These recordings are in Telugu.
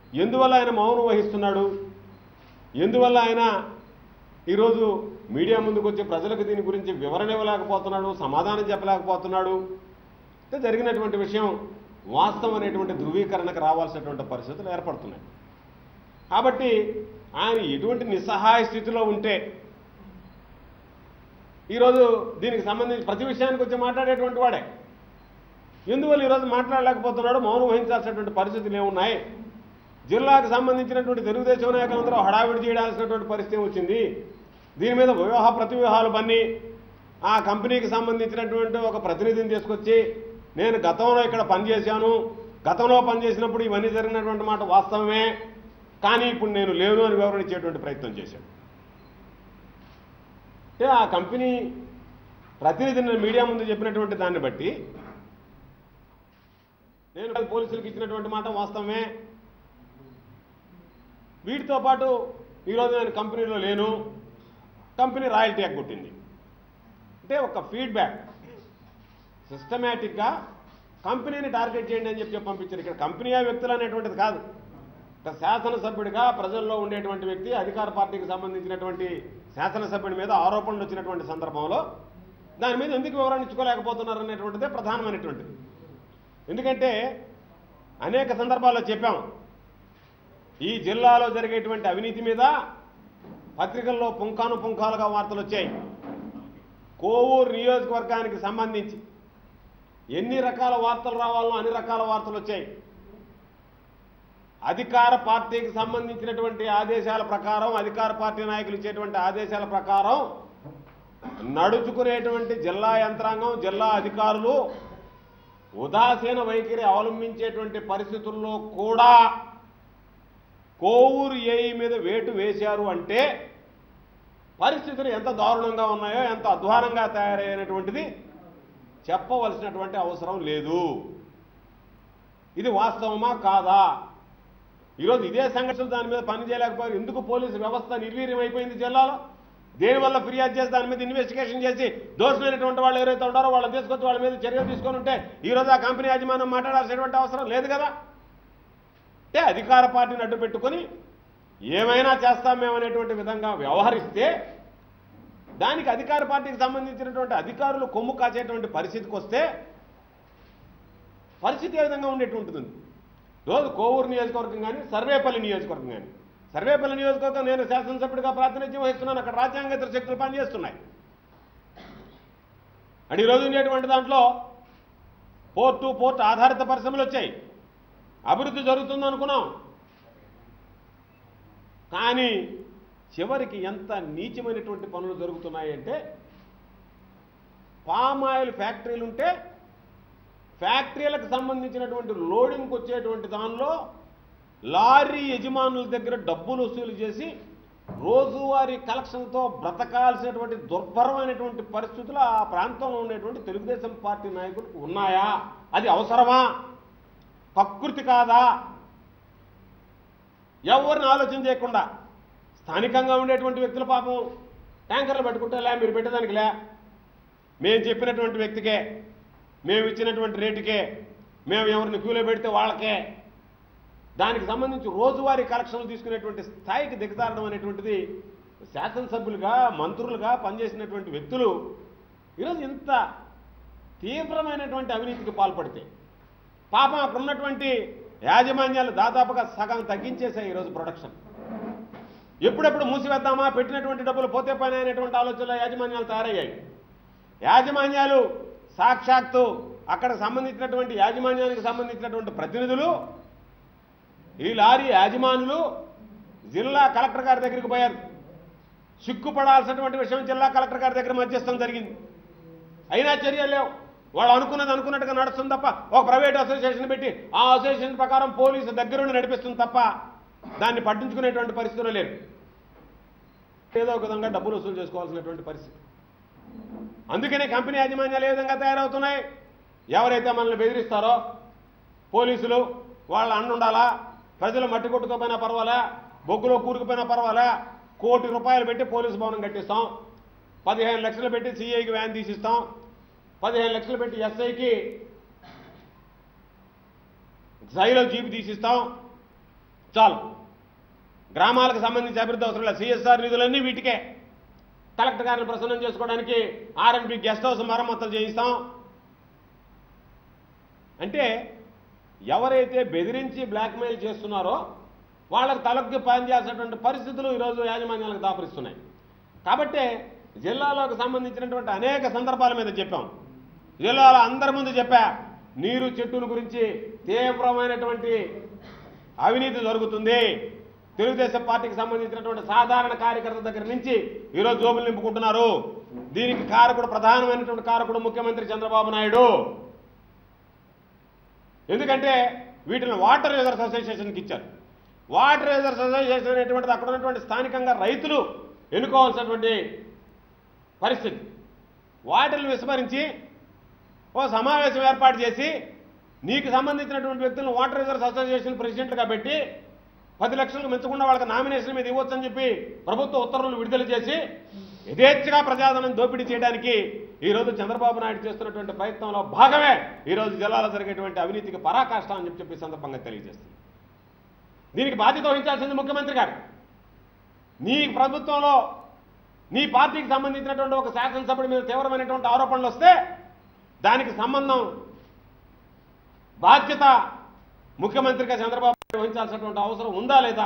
ఎందువల్ల ఆయన మౌనం వహిస్తున్నాడు ఎందువల్ల ఆయన ఈరోజు మీడియా ముందుకు వచ్చి ప్రజలకు దీని గురించి వివరణ ఇవ్వలేకపోతున్నాడు సమాధానం చెప్పలేకపోతున్నాడు అంటే జరిగినటువంటి విషయం వాస్తవం అనేటువంటి ధృవీకరణకు రావాల్సినటువంటి పరిస్థితులు ఏర్పడుతున్నాయి కాబట్టి ఆయన ఎటువంటి నిస్సహాయ స్థితిలో ఉంటే ఈరోజు దీనికి సంబంధించి ప్రతి విషయానికి వచ్చి మాట్లాడేటువంటి వాడే ఎందువల్ల ఈరోజు మాట్లాడలేకపోతున్నాడు మౌనం వహించాల్సినటువంటి పరిస్థితులు ఏమున్నాయి జిల్లాకు సంబంధించినటువంటి తెలుగుదేశం నాయకులందరూ హడావిడి చేయాల్సినటువంటి పరిస్థితి వచ్చింది దీని మీద వ్యూహ ప్రతివ్యూహాలు బన్ని ఆ కంపెనీకి సంబంధించినటువంటి ఒక ప్రతినిధిని తీసుకొచ్చి నేను గతంలో ఇక్కడ పనిచేశాను గతంలో పనిచేసినప్పుడు ఇవన్నీ జరిగినటువంటి మాట వాస్తవమే కానీ ఇప్పుడు నేను లేను అని వివరణ ఇచ్చేటువంటి ప్రయత్నం చేశాడు అంటే ఆ కంపెనీ ప్రతినిధిని మీడియా ముందు చెప్పినటువంటి దాన్ని బట్టి నేను పోలీసులకు ఇచ్చినటువంటి మాట వాస్తవమే వీటితో పాటు ఈరోజు నేను కంపెనీలో లేను కంపెనీ రాయల్టీ ఎగ్గొట్టింది అంటే ఒక ఫీడ్బ్యాక్ సిస్టమేటిక్గా కంపెనీని టార్గెట్ చేయండి అని చెప్పి పంపించారు ఇక్కడ కంపెనీ ఆ వ్యక్తులు అనేటువంటిది కాదు ఒక శాసనసభ్యుడిగా ప్రజల్లో ఉండేటువంటి వ్యక్తి అధికార పార్టీకి సంబంధించినటువంటి శాసనసభ్యుడి మీద ఆరోపణలు వచ్చినటువంటి సందర్భంలో దాని మీద ఎందుకు వివరణ ఇచ్చుకోలేకపోతున్నారు అనేటువంటిదే ప్రధానమైనటువంటిది ఎందుకంటే అనేక సందర్భాల్లో చెప్పాం ఈ జిల్లాలో జరిగేటువంటి అవినీతి మీద పత్రికల్లో పుంఖాను పుంఖాలుగా వార్తలు వచ్చాయి కోవూరు నియోజకవర్గానికి సంబంధించి ఎన్ని రకాల వార్తలు రావాలో అన్ని రకాల వార్తలు వచ్చాయి అధికార పార్టీకి సంబంధించినటువంటి ఆదేశాల ప్రకారం అధికార పార్టీ నాయకులు ఇచ్చేటువంటి ఆదేశాల ప్రకారం నడుచుకునేటువంటి జిల్లా యంత్రాంగం జిల్లా అధికారులు ఉదాసీన వైఖరి అవలంబించేటువంటి పరిస్థితుల్లో కూడా కోవూరు ఏఈ మీద వేటు వేశారు అంటే పరిస్థితులు ఎంత దారుణంగా ఉన్నాయో ఎంత అధ్వానంగా తయారైనటువంటిది చెప్పవలసినటువంటి అవసరం లేదు ఇది వాస్తవమా కాదా ఈరోజు ఇదే సంఘటనలు దాని మీద పని చేయలేకపోయారు ఎందుకు పోలీసు వ్యవస్థ నిర్వీర్యం అయిపోయింది జిల్లాలో దేనివల్ల ఫిర్యాదు చేసి దాని మీద ఇన్వెస్టిగేషన్ చేసి దోషమైనటువంటి వాళ్ళు ఎవరైతే ఉంటారో వాళ్ళని తీసుకొచ్చి వాళ్ళ మీద చర్యలు తీసుకొని ఉంటే ఈరోజు ఆ కంపెనీ యాజమాన్యం మాట్లాడాల్సినటువంటి అవసరం లేదు కదా అంటే అధికార పార్టీని అడ్డు పెట్టుకొని ఏమైనా చేస్తాం మేమనేటువంటి విధంగా వ్యవహరిస్తే దానికి అధికార పార్టీకి సంబంధించినటువంటి అధికారులు కొమ్ము కాచేటువంటి పరిస్థితికి వస్తే పరిస్థితి ఏ విధంగా ఉండేటువంటిది రోజు కోవూరు నియోజకవర్గం కానీ సర్వేపల్లి నియోజకవర్గం కానీ సర్వేపల్లి నియోజకవర్గం నేను శాసనసభ్యుడిగా ప్రాతినిధ్యం వహిస్తున్నాను అక్కడ రాజ్యాంగేతర శక్తులు పనిచేస్తున్నాయి అండ్ ఈరోజు ఉండేటువంటి దాంట్లో పోర్టు పోర్టు ఆధారిత పరిశ్రమలు వచ్చాయి అభివృద్ధి జరుగుతుంది అనుకున్నాం కానీ చివరికి ఎంత నీచమైనటువంటి పనులు జరుగుతున్నాయి అంటే పామ్ ఆయిల్ ఫ్యాక్టరీలు ఉంటే ఫ్యాక్టరీలకు సంబంధించినటువంటి లోడింగ్కి వచ్చేటువంటి దానిలో లారీ యజమానుల దగ్గర డబ్బులు వసూలు చేసి రోజువారీ కలెక్షన్తో బ్రతకాల్సినటువంటి దుర్భరమైనటువంటి పరిస్థితులు ఆ ప్రాంతంలో ఉండేటువంటి తెలుగుదేశం పార్టీ నాయకులకు ఉన్నాయా అది అవసరమా ప్రకృతి కాదా ఎవరిని ఆలోచన చేయకుండా స్థానికంగా ఉండేటువంటి వ్యక్తుల పాపం ట్యాంకర్లు పెట్టుకుంటే లే మీరు పెట్టేదానికి లే మేము చెప్పినటువంటి వ్యక్తికే మేము ఇచ్చినటువంటి రేటుకే మేము ఎవరిని క్యూలో పెడితే వాళ్ళకే దానికి సంబంధించి రోజువారీ కలెక్షన్లు తీసుకునేటువంటి స్థాయికి దిగజారడం అనేటువంటిది శాసనసభ్యులుగా మంత్రులుగా పనిచేసినటువంటి వ్యక్తులు ఈరోజు ఇంత తీవ్రమైనటువంటి అవినీతికి పాల్పడితే పాపం అక్కడ ఉన్నటువంటి యాజమాన్యాలు దాదాపుగా సగం తగ్గించేశాయి ఈరోజు ప్రొడక్షన్ ఎప్పుడెప్పుడు మూసివేద్దామా పెట్టినటువంటి డబ్బులు పోతే పని అనేటువంటి ఆలోచనలో యాజమాన్యాలు తయారయ్యాయి యాజమాన్యాలు సాక్షాత్తు అక్కడ సంబంధించినటువంటి యాజమాన్యానికి సంబంధించినటువంటి ప్రతినిధులు ఈ లారీ యాజమానులు జిల్లా కలెక్టర్ గారి దగ్గరికి పోయారు సిగ్గుపడాల్సినటువంటి విషయం జిల్లా కలెక్టర్ గారి దగ్గర మధ్యస్థం జరిగింది అయినా చర్యలు లేవు వాళ్ళు అనుకున్నది అనుకున్నట్టుగా నడుస్తుంది తప్ప ఒక ప్రైవేట్ అసోసియేషన్ పెట్టి ఆ అసోసియేషన్ ప్రకారం పోలీసు దగ్గరుండి నడిపిస్తుంది తప్ప దాన్ని పట్టించుకునేటువంటి పరిస్థితులు లేరు ఏదో ఒక విధంగా డబ్బులు వసూలు చేసుకోవాల్సినటువంటి పరిస్థితి అందుకనే కంపెనీ యాజమాన్యాలు ఏ విధంగా తయారవుతున్నాయి ఎవరైతే మనల్ని బెదిరిస్తారో పోలీసులు వాళ్ళ అండుండాలా ప్రజలు మట్టి కొట్టుకోపోయినా పర్వాలా బొగ్గులో కూరుకుపోయినా పర్వాలా కోటి రూపాయలు పెట్టి పోలీసు భవనం కట్టిస్తాం పదిహేను లక్షలు పెట్టి సిఐకి వ్యాన్ తీసిస్తాం పదిహేను లక్షలు పెట్టి ఎస్ఐకి జైలో జీపు తీసిస్తాం చాలు గ్రామాలకు సంబంధించి అభివృద్ధి అవసరం లేదు సిఎస్ఆర్ నిధులన్నీ వీటికే కలెక్టర్ గారిని ప్రసన్నం చేసుకోవడానికి ఆర్ఎన్బి గెస్ట్ హౌస్ మరమ్మతులు చేయిస్తాం అంటే ఎవరైతే బెదిరించి బ్లాక్మెయిల్ చేస్తున్నారో వాళ్ళకి తలొక్కి పనిచేసేటువంటి పరిస్థితులు ఈరోజు యాజమాన్యాలకు దాపరిస్తున్నాయి కాబట్టే జిల్లాలోకి సంబంధించినటువంటి అనేక సందర్భాల మీద చెప్పాం జిల్లాలో అందరి ముందు చెప్పా నీరు చెట్టుల గురించి తీవ్రమైనటువంటి అవినీతి జరుగుతుంది తెలుగుదేశం పార్టీకి సంబంధించినటువంటి సాధారణ కార్యకర్త దగ్గర నుంచి ఈరోజు జోబులు నింపుకుంటున్నారు దీనికి కారకుడు ప్రధానమైనటువంటి కారకుడు ముఖ్యమంత్రి చంద్రబాబు నాయుడు ఎందుకంటే వీటిని వాటర్ యూజర్స్ అసోసియేషన్కి ఇచ్చారు వాటర్ యూజర్స్ అసోసియేషన్ అనేటువంటిది అక్కడ ఉన్నటువంటి స్థానికంగా రైతులు ఎన్నుకోవాల్సినటువంటి పరిస్థితి వాటిని విస్మరించి ఓ సమావేశం ఏర్పాటు చేసి నీకు సంబంధించినటువంటి వ్యక్తులను వాటర్ యూజర్స్ అసోసియేషన్ ప్రెసిడెంట్గా పెట్టి పది లక్షలకు మెచ్చకుండా వాళ్ళకి నామినేషన్ మీద ఇవ్వచ్చని చెప్పి ప్రభుత్వ ఉత్తర్వులు విడుదల చేసి యథేచ్ఛగా ప్రజాధనం దోపిడీ చేయడానికి ఈరోజు చంద్రబాబు నాయుడు చేస్తున్నటువంటి ప్రయత్నంలో భాగమే ఈరోజు జిల్లాలో జరిగేటువంటి అవినీతికి పరాకాష్ట అని చెప్పి చెప్పి ఈ సందర్భంగా తెలియజేస్తుంది దీనికి బాధ్యత వహించాల్సింది ముఖ్యమంత్రి గారు నీ ప్రభుత్వంలో నీ పార్టీకి సంబంధించినటువంటి ఒక శాసనసభ్యుడి మీద తీవ్రమైనటువంటి ఆరోపణలు వస్తే దానికి సంబంధం బాధ్యత ముఖ్యమంత్రిగా చంద్రబాబు నాయుడు వహించాల్సినటువంటి అవసరం ఉందా లేదా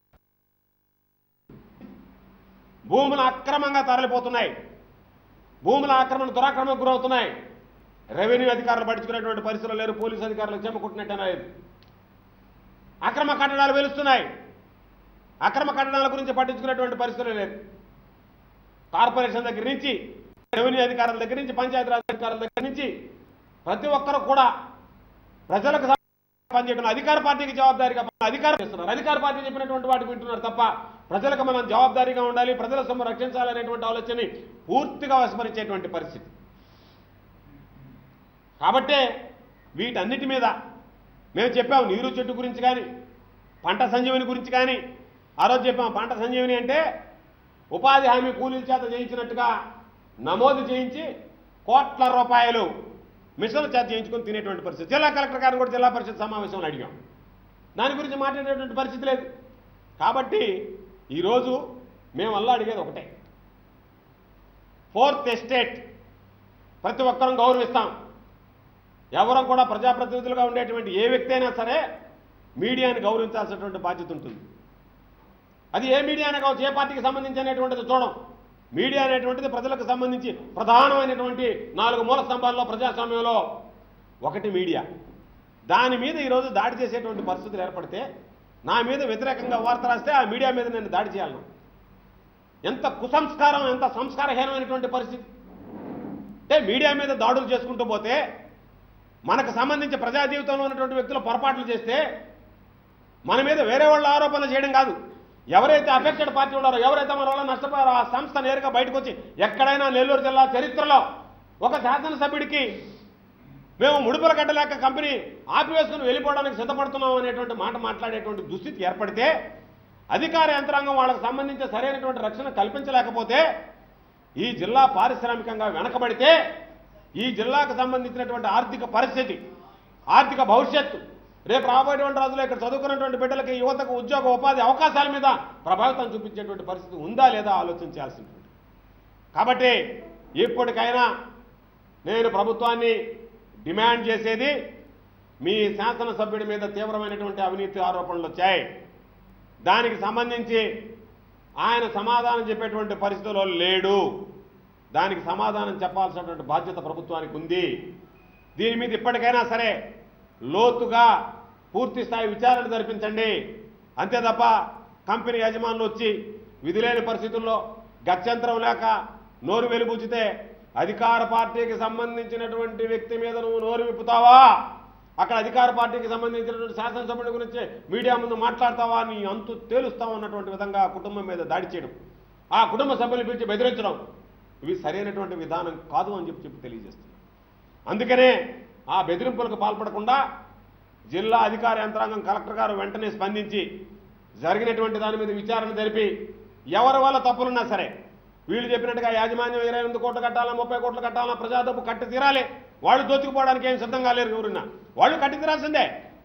భూములు అక్రమంగా తరలిపోతున్నాయి భూముల ఆక్రమణ దురాక్రమణకు గురవుతున్నాయి రెవెన్యూ అధికారులు పట్టించుకునేటువంటి పరిస్థితులు లేరు పోలీసు అధికారులు చెమ్మకుట్టినట్టు లేదు అక్రమ కట్టడాలు వెలుస్తున్నాయి అక్రమ కట్టడాల గురించి పట్టించుకునేటువంటి పరిస్థితులు లేదు కార్పొరేషన్ దగ్గర నుంచి రెవెన్యూ అధికారుల దగ్గర నుంచి పంచాయతీరాజ్ అధికారుల దగ్గర నుంచి ప్రతి ఒక్కరు కూడా ప్రజలకు సం- పనిచేయడం అధికార పార్టీకి జవాబాదారీగా పని- అధికారం చేస్తున్నారు అధికార పార్టీ చెప్పినటువంటి వాటికి వింటున్నారు తప్ప ప్రజలకు మనం జవాబాదారీగా ఉండాలి ప్రజల సొమ్ము రక్షించాలనేటువంటి ఆలోచనని పూర్తిగా విస్మరించేటువంటి పరిస్థితి కాబట్టే వీటన్నిటి మీద మేము చెప్పాం నీరు చెట్టు గురించి కానీ పంట సంజీవని గురించి కానీ ఆ రోజు చెప్పాం పంట సంజీవని అంటే ఉపాధి హామీ కూలీల చేత చేయించినట్టుగా నమోదు చేయించి కోట్ల రూపాయలు మిషన్ల చేత చేయించుకొని తినేటువంటి పరిస్థితి జిల్లా కలెక్టర్ గారిని కూడా జిల్లా పరిషత్ సమావేశంలో అడిగాం దాని గురించి మాట్లాడేటువంటి పరిస్థితి లేదు కాబట్టి ఈరోజు మేము వల్ల అడిగేది ఒకటే ఫోర్త్ ఎస్టేట్ ప్రతి ఒక్కరం గౌరవిస్తాం ఎవరం కూడా ప్రజాప్రతినిధులుగా ఉండేటువంటి ఏ వ్యక్తి అయినా సరే మీడియాని గౌరవించాల్సినటువంటి బాధ్యత ఉంటుంది అది ఏ మీడియానే కావచ్చు ఏ పార్టీకి సంబంధించి అనేటువంటిది చూడం మీడియా అనేటువంటిది ప్రజలకు సంబంధించి ప్రధానమైనటువంటి నాలుగు మూల స్తంభాల్లో ప్రజాస్వామ్యంలో ఒకటి మీడియా దాని మీద ఈరోజు దాడి చేసేటువంటి పరిస్థితులు ఏర్పడితే నా మీద వ్యతిరేకంగా వార్త రాస్తే ఆ మీడియా మీద నేను దాడి చేయాలను ఎంత కుసంస్కారం ఎంత సంస్కారహీనమైనటువంటి పరిస్థితి అంటే మీడియా మీద దాడులు చేసుకుంటూ పోతే మనకు సంబంధించి ప్రజా జీవితంలో ఉన్నటువంటి వ్యక్తులు పొరపాట్లు చేస్తే మన మీద వేరే వాళ్ళ ఆరోపణలు చేయడం కాదు ఎవరైతే అఫెక్టెడ్ పార్టీ ఉన్నారో ఎవరైతే మన వల్ల నష్టపోయారో ఆ సంస్థ నేరుగా బయటకు వచ్చి ఎక్కడైనా నెల్లూరు జిల్లా చరిత్రలో ఒక శాసనసభ్యుడికి మేము ముడుపుల కట్టలేక కంపెనీ ఆపివేసుకుని వెళ్ళిపోవడానికి సిద్ధపడుతున్నాం అనేటువంటి మాట మాట్లాడేటువంటి దుస్థితి ఏర్పడితే అధికార యంత్రాంగం వాళ్ళకి సంబంధించి సరైనటువంటి రక్షణ కల్పించలేకపోతే ఈ జిల్లా పారిశ్రామికంగా వెనకబడితే ఈ జిల్లాకు సంబంధించినటువంటి ఆర్థిక పరిస్థితి ఆర్థిక భవిష్యత్తు రేపు రాబోయేటువంటి రోజుల్లో ఇక్కడ చదువుకున్నటువంటి బిడ్డలకి యువతకు ఉద్యోగ ఉపాధి అవకాశాల మీద ప్రభావితం చూపించేటువంటి పరిస్థితి ఉందా లేదా ఆలోచించాల్సినటువంటి కాబట్టి ఇప్పటికైనా నేను ప్రభుత్వాన్ని డిమాండ్ చేసేది మీ శాసనసభ్యుడి మీద తీవ్రమైనటువంటి అవినీతి ఆరోపణలు వచ్చాయి దానికి సంబంధించి ఆయన సమాధానం చెప్పేటువంటి పరిస్థితిలో లేడు దానికి సమాధానం చెప్పాల్సినటువంటి బాధ్యత ప్రభుత్వానికి ఉంది దీని మీద ఇప్పటికైనా సరే లోతుగా పూర్తి స్థాయి విచారణ జరిపించండి అంతే తప్ప కంపెనీ యజమానులు వచ్చి విధిలేని పరిస్థితుల్లో గత్యంతరం లేక నోరు వెలుబుచ్చితే అధికార పార్టీకి సంబంధించినటువంటి వ్యక్తి మీద నువ్వు నోరు విప్పుతావా అక్కడ అధికార పార్టీకి సంబంధించినటువంటి శాసనసభ్యుడి గురించి మీడియా ముందు మాట్లాడతావా నీ అంతు తేలుస్తావు అన్నటువంటి విధంగా ఆ కుటుంబం మీద దాడి చేయడం ఆ కుటుంబ సభ్యులు పిలిచి బెదిరించడం ఇవి సరైనటువంటి విధానం కాదు అని చెప్పి చెప్పి తెలియజేస్తున్నాను అందుకనే ఆ బెదిరింపులకు పాల్పడకుండా జిల్లా అధికార యంత్రాంగం కలెక్టర్ గారు వెంటనే స్పందించి జరిగినటువంటి దాని మీద విచారణ జరిపి ఎవరి వల్ల తప్పులున్నా సరే వీళ్ళు చెప్పినట్టుగా యాజమాన్యం ఇరవై ఎనిమిది కోట్లు కట్టాలా ముప్పై కోట్లు కట్టాలా ప్రజాదప్పు కట్టి తీరాలి వాళ్ళు దోచుకుపోవడానికి ఏం సిద్ధంగా లేరు ఎవరున్నా వాళ్ళు కట్టి తీరాల్సిందే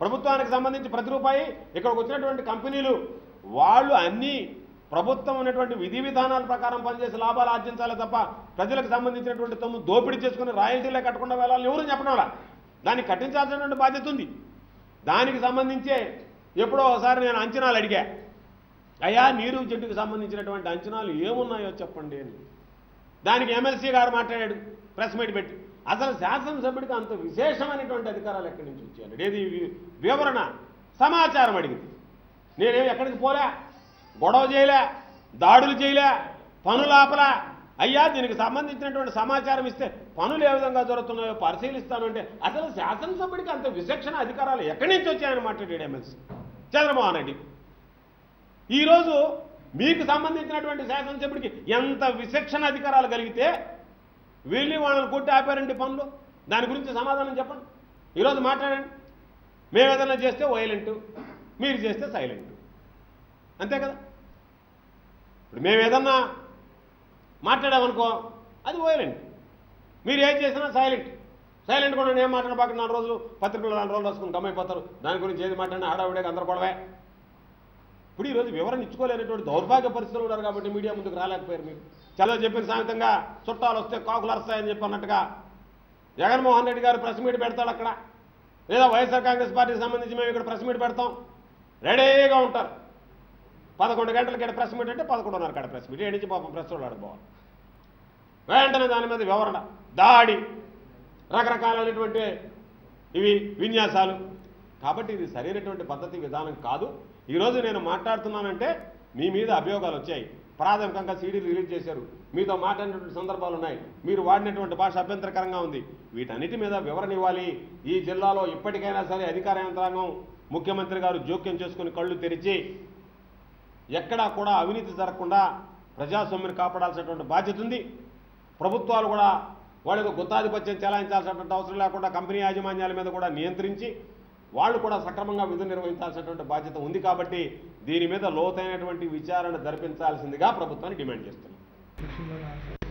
ప్రభుత్వానికి సంబంధించి ప్రతి రూపాయి ఇక్కడికి వచ్చినటువంటి కంపెనీలు వాళ్ళు అన్ని ప్రభుత్వం ఉన్నటువంటి విధి విధానాల ప్రకారం పనిచేసి లాభాలు ఆర్జించాలి తప్ప ప్రజలకు సంబంధించినటువంటి తమ్ము దోపిడీ చేసుకుని రాయల్టీలే కట్టకుండా వెళ్ళాలని ఎవరు చెప్పడం లా. దాన్ని కట్టించాల్సినటువంటి బాధ్యత ఉంది దానికి సంబంధించే ఎప్పుడో ఒకసారి నేను అంచనాలు అడిగా అయ్యా నీరు చెట్టుకు సంబంధించినటువంటి అంచనాలు ఏమున్నాయో చెప్పండి అని దానికి ఎమ్మెల్సీ గారు మాట్లాడాడు ప్రెస్ మీట్ పెట్టి అసలు శాసనసభ్యుడికి అంత విశేషమైనటువంటి అధికారాలు ఎక్కడి నుంచి వచ్చాడు ఏది వి- వివరణ సమాచారం అడిగింది నేనేం ఎక్కడికి పోలే గొడవ చేయలే దాడులు చేయలే పనులు ఆపలా అయ్యా దీనికి సంబంధించినటువంటి సమాచారం ఇస్తే పనులు ఏ విధంగా జరుగుతున్నాయో పరిశీలిస్తాను అంటే అసలు శాసనసభ్యుడికి అంత విచక్షణ అధికారాలు ఎక్కడి నుంచి వచ్చాయని మాట్లాడాడు ఎమ్మెల్సీ చంద్రమోహన్ రెడ్డి ఈరోజు మీకు సంబంధించినటువంటి శాసనసభ్యుడికి ఎంత విచక్షణ అధికారాలు కలిగితే వీళ్ళు వాళ్ళని కొట్టి ఆపారండి పనులు దాని గురించి సమాధానం చెప్పండి ఈరోజు మాట్లాడండి మేము ఏదైనా చేస్తే వైలెంట్ మీరు చేస్తే సైలెంట్ అంతే కదా ఇప్పుడు మేము ఏదన్నా మాట్లాడామనుకో అది వైలెంట్ మీరు ఏం చేసినా సైలెంట్ సైలెంట్ కూడా ఏం మాట్లాడబాక నాలుగు రోజులు పత్రికలు నాలుగు రోజులు వసుకుని గమ్మైపోతారు దాని గురించి ఏది మాట్లాడినా ఆడావిడే గందరగొడవే ఇప్పుడు ఈరోజు వివరణ ఇచ్చుకోలేనటువంటి దౌర్భాగ్య పరిస్థితులు ఉన్నారు కాబట్టి మీడియా ముందుకు రాలేకపోయారు మీరు చాలా చెప్పిన సామెతంగా చుట్టాలు వస్తే కాకులు అరుస్తాయని చెప్పి అన్నట్టుగా జగన్మోహన్ రెడ్డి గారు ప్రెస్ మీట్ పెడతాడు అక్కడ లేదా వైఎస్ఆర్ కాంగ్రెస్ పార్టీకి సంబంధించి మేము ఇక్కడ ప్రెస్ మీట్ పెడతాం రెడీగా ఉంటారు పదకొండు గంటలకి ఇక్కడ ప్రెస్ మీట్ అంటే పదకొండున్నర కాడ ప్రెస్ మీట్ ఏడించి పాపం ప్రెస్ వాళ్ళు ఆడిపోవాలి వెంటనే దాని మీద వివరణ దాడి రకరకాలైనటువంటి ఇవి విన్యాసాలు కాబట్టి ఇది సరైనటువంటి పద్ధతి విధానం కాదు ఈరోజు నేను మాట్లాడుతున్నానంటే మీ మీద అభియోగాలు వచ్చాయి ప్రాథమికంగా సీడీలు రిలీజ్ చేశారు మీతో మాట్లాడినటువంటి సందర్భాలు ఉన్నాయి మీరు వాడినటువంటి భాష అభ్యంతరకరంగా ఉంది వీటన్నిటి మీద వివరణ ఇవ్వాలి ఈ జిల్లాలో ఇప్పటికైనా సరే అధికార యంత్రాంగం ముఖ్యమంత్రి గారు జోక్యం చేసుకుని కళ్ళు తెరిచి ఎక్కడా కూడా అవినీతి జరగకుండా ప్రజాస్వామ్యాన్ని కాపాడాల్సినటువంటి బాధ్యత ఉంది ప్రభుత్వాలు కూడా వాళ్ళకు గుత్తాధిపత్యం చెలాయించాల్సినటువంటి అవసరం లేకుండా కంపెనీ యాజమాన్యాల మీద కూడా నియంత్రించి వాళ్ళు కూడా సక్రమంగా విధులు నిర్వహించాల్సినటువంటి బాధ్యత ఉంది కాబట్టి దీని మీద లోతైనటువంటి విచారణ జరిపించాల్సిందిగా ప్రభుత్వాన్ని డిమాండ్ చేస్తున్నాం